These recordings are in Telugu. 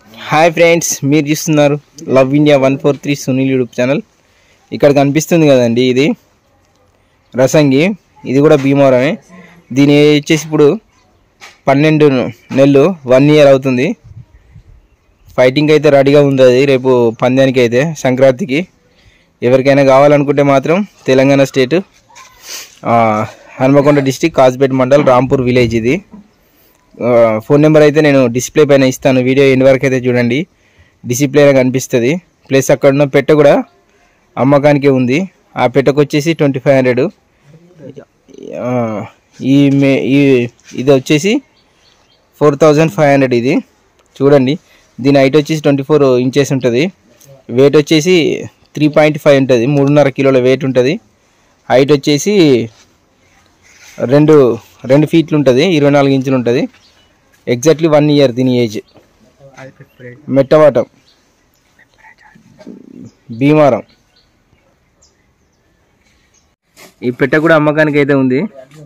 హాయ్ ఫ్రెండ్స్ మీరు చూస్తున్నారు love India one four three Sunil YouTube channel ఇక్కడ కనిపిస్తుంది కదండి ఇది రసంగి ఇది కూడా భీమవరమే దీని ఏజ్ వచ్చేసి ఇప్పుడు పన్నెండు నెలలు వన్ ఇయర్ అవుతుంది ఫైటింగ్ అయితే రెడీగా ఉంది అది రేపు పందానికి అయితే సంక్రాంతికి ఎవరికైనా కావాలనుకుంటే మాత్రం తెలంగాణ స్టేట్ ఆ, హన్మకొండ డిస్టిక్ కాజ్పేట్ మండల్ రాంపూర్ విలేజ్ ఇది ఆ, ఫోన్ నెంబర్ అయితే నేను డిస్ప్లే పైన ఇస్తాను వీడియో ఎన్ని వరకు అయితే చూడండి డిస్ప్లే కనిపిస్తుంది ప్లస్ అక్కడ ఉన్న పెట్టె కూడా అమ్మకానికే ఉంది ఆ పెట్టెకు వచ్చేసి ట్వంటీ ఫైవ్ హండ్రెడ్ ఈ మే ఈ ఇది వచ్చేసి ఫోర్ థౌజండ్ ఫైవ్ హండ్రెడ్ ఇది చూడండి దీని హైట్ వచ్చేసి ట్వంటీ ఫోర్ ఇంచెస్ ఉంటుంది వెయిట్ వచ్చేసి త్రీ పాయింట్ ఫైవ్ ఉంటుంది మూడున్నర కిలోల వెయిట్ ఉంటుంది హైట్ వచ్చేసి రెండు రెండు ఫీట్లు ఉంటుంది ఇరవై నాలుగు ఇంచులు ఉంటుంది ఎగ్జాక్ట్లీ వన్ ఇయర్ దీని ఏజ్ మెట్టవాటం భీమారం ఈ పెట్ట కూడా అమ్మకానికి అయితే ఉంది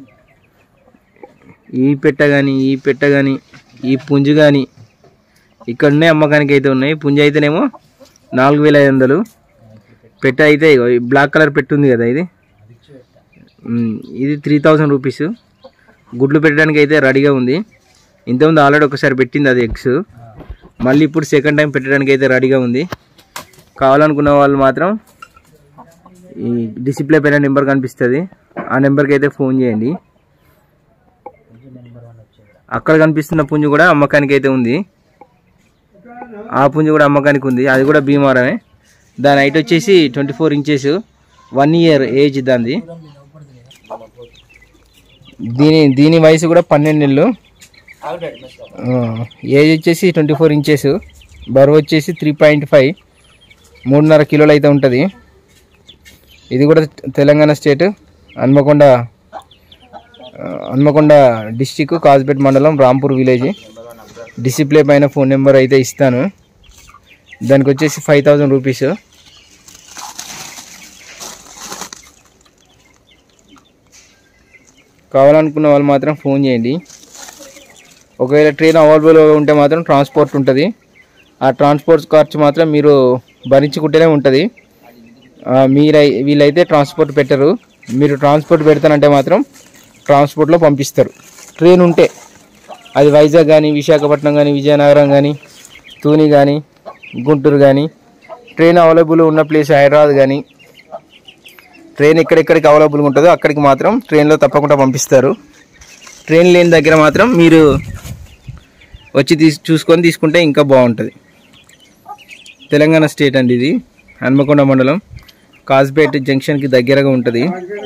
ఈ పెట్ట కానీ ఈ పెట్ట కానీ ఈ పుంజు కానీ ఇక్కడ ఉన్నాయి అమ్మకానికి అయితే ఉన్నాయి పుంజు అయితేనేమో నాలుగు వేల ఐదు వందలు పెట్ట అయితే ఇగో ఈ బ్లాక్ కలర్ పెట్టు ఉంది కదా ఇది ఉమ్, ఇది త్రీ థౌజండ్ రూపీస్ గుడ్లు పెట్టడానికి అయితే రెడీగా ఉంది ఇంతకుముందు ఆల్రెడీ ఒకసారి పెట్టింది అది ఎగ్స్ మళ్ళీ ఇప్పుడు సెకండ్ టైం పెట్టడానికి అయితే రెడీగా ఉంది కావాలనుకున్న వాళ్ళు మాత్రం ఈ డిసిప్లే పైన నెంబర్ కనిపిస్తుంది ఆ నెంబర్కి అయితే ఫోన్ చేయండి అక్కడ కనిపిస్తున్న పుంజు కూడా అమ్మకానికి అయితే ఉంది ఆ పుంజు కూడా అమ్మకానికి ఉంది అది కూడా భీమారమే దాని హైట్ వచ్చేసి twenty four inches one year age దాన్ని దీని దీని వయసు కూడా పన్నెండు నెలలు ఆ, ఏజ్ వచ్చేసి ట్వంటీ ఫోర్ ఇంచెస్ బరువు వచ్చేసి త్రీ పాయింట్ ఫైవ్ మూడున్నర కిలోలు అయితే ఉంటుంది ఇది కూడా తెలంగాణ స్టేట్ హన్మకొండ ఆ, హన్మకొండ డిస్టిక్ కాజ్పేట్ మండలం రాంపూర్ విలేజ్ డిసిప్లే పైన ఫోన్ నెంబర్ అయితే ఇస్తాను దానికి వచ్చేసి ఫైవ్ థౌజండ్ రూపీస్ కావాలనుకున్న వాళ్ళు మాత్రం ఫోన్ చేయండి ఒకవేళ ట్రైన్ అవైలబుల్గా ఉంటే మాత్రం ట్రాన్స్పోర్ట్ ఉంటుంది ఆ ట్రాన్స్పోర్ట్ ఖర్చు మాత్రం మీరు భరించుకుంటేనే ఉంటుంది ఆ, మీరై వీళ్ళైతే ట్రాన్స్పోర్ట్ పెట్టరు మీరు ట్రాన్స్పోర్ట్ పెడతానంటే మాత్రం ట్రాన్స్పోర్ట్లో పంపిస్తారు ట్రైన్ ఉంటే అది వైజాగ్ కానీ విశాఖపట్నం కానీ విజయనగరం కానీ తూని కానీ గుంటూరు కానీ ట్రైన్ అవైలబుల్ ఉన్న ప్లేస్ హైదరాబాద్ కానీ ట్రైన్ ఎక్కడెక్కడికి అవైలబుల్గా ఉంటుందో అక్కడికి మాత్రం ట్రైన్లో తప్పకుండా పంపిస్తారు ట్రైన్ లేని దగ్గర మాత్రం మీరు వచ్చి తీసు చూసుకొని తీసుకుంటే ఇంకా బాగుంటుంది తెలంగాణ స్టేట్ అండి ఇది హన్మకొండ మండలం కాజ్పేట్ జంక్షన్కి దగ్గరగా ఉంటుంది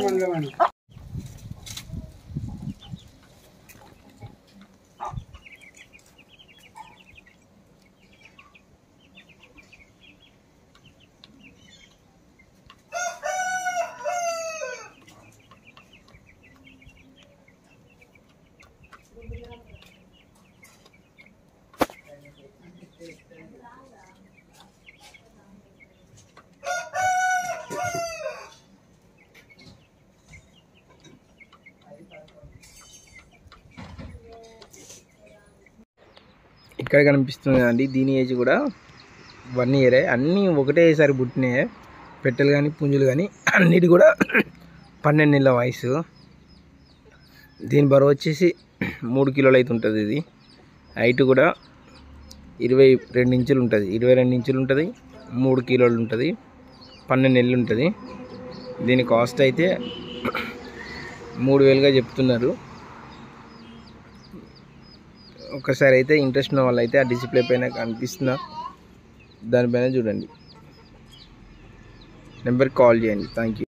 ఇక్కడ కనిపిస్తుంది అండి దీని ఏజ్ కూడా వన్ ఇయరే అన్నీ ఒకటేసారి పుట్టినాయి పెట్టెలు కానీ పుంజులు కానీ అన్నిటి కూడా పన్నెండు నెలల వయసు దీని బరువు వచ్చేసి మూడు కిలోలు అయితే ఉంటుంది ఇది హైట్ కూడా ఇరవై రెండు ఇంచులు ఉంటుంది ఇరవై రెండు ఇంచులు ఉంటుంది మూడు కిలోలు ఉంటుంది పన్నెండు నెలలు ఉంటుంది దీని కాస్ట్ అయితే మూడు వేలుగా చెప్తున్నారు ఒకసారి అయితే ఇంట్రెస్ట్ ఉన్న వాళ్ళు అయితే ఆ డిస్ప్లే పైన కనిపిస్తున్న దానిపైన చూడండి నెంబర్కి కాల్ చేయండి థ్యాంక్ యూ